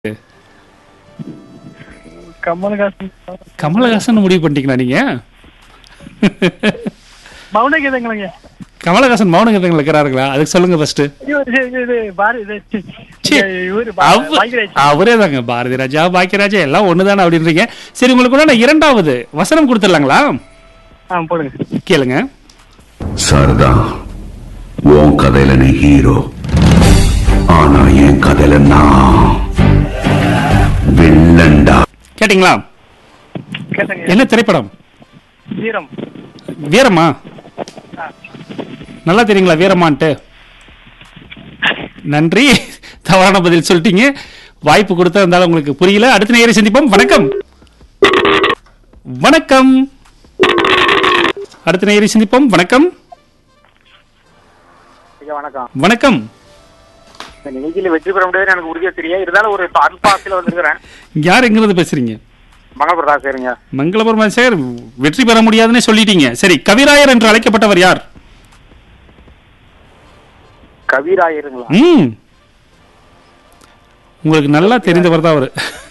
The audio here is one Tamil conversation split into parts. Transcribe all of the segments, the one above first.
கமலஹாசன் கமலஹாசன் முடிவு பண்ணிட்டீங்களா நீங்க மௌனகீதங்களுங்க கமலஹாசன் மௌன கீதங்கள் இருக்கிறாருங்களா அதுக்கு சொல்லுங்க ஃபர்ஸ்ட் இது இது- இது பாரு இது ச்சீ, இவரு அவ- பாக்கியராஜ் அவரே தாங்க பாரதி ராஜா பாக்கியராஜா எல்லாம் ஒண்ணுதானே அப்படின்றீங்க சரி உங்களுக்கு கூட நான் இரண்டாவது வசனம் கொடுத்துடலாங்களா ஆ போடுங்க கேளுங்க சரதா உன் கதையில நீ ஹீரோ ஆனா என் கதையில நான் வில்லன்டா கேட்டிங்களா கேட்டங்க என்ன திரைப்படம் வீரம் வீரமா நல்லா தெரியுங்களா வீரமான்ட்டு நன்றி தவறான பதில் சொல்லிட்டீங்க வாய்ப்பு கொடுத்தா இருந்தாலும் உங்களுக்கு புரியல அடுத்த நேரம் சந்திப்போம் வணக்கம் வணக்கம் அடுத்த நேரம் சந்திப்போம் வணக்கம் ஐயா வணக்கம் வணக்கம் இந்த நிகழ்ச்சியில வெற்றி பெற முடியாது எனக்கு உறுதியா தெரியும் இருந்தாலும் ஒரு அல்பாசில வந்திருக்கிறேன் யார் எங்கிருந்து பேசுறீங்க மங்களபுரம் ராசிருங்க மங்களபுரம் சார் வெற்றி பெற முடியாதுன்னு சொல்லிட்டீங்க சரி கவிராயர் என்று அழைக்கப்பட்டவர் யார் கவிராயருங்களா ம் உங்களுக்கு நல்லா தெரிந்தவர் தான் அவரு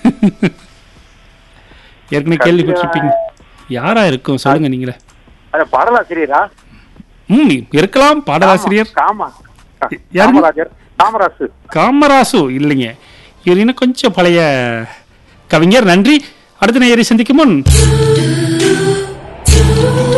ஏற்கனவே கேள்விப்பட்டிருப்பீங்க யாரா இருக்கும் சொல்லுங்க நீங்களே அது பாடலாசிரியரா ம் இருக்கலாம் பாடலாசிரியர் காமா யாருங்க? காமராஜர் காமராசு காமராசு இல்லைங்க இவர் இன்னும் கொஞ்சம் பழைய கவிஞர் நன்றி அடுத்த நேயரை சந்திக்கும் முன்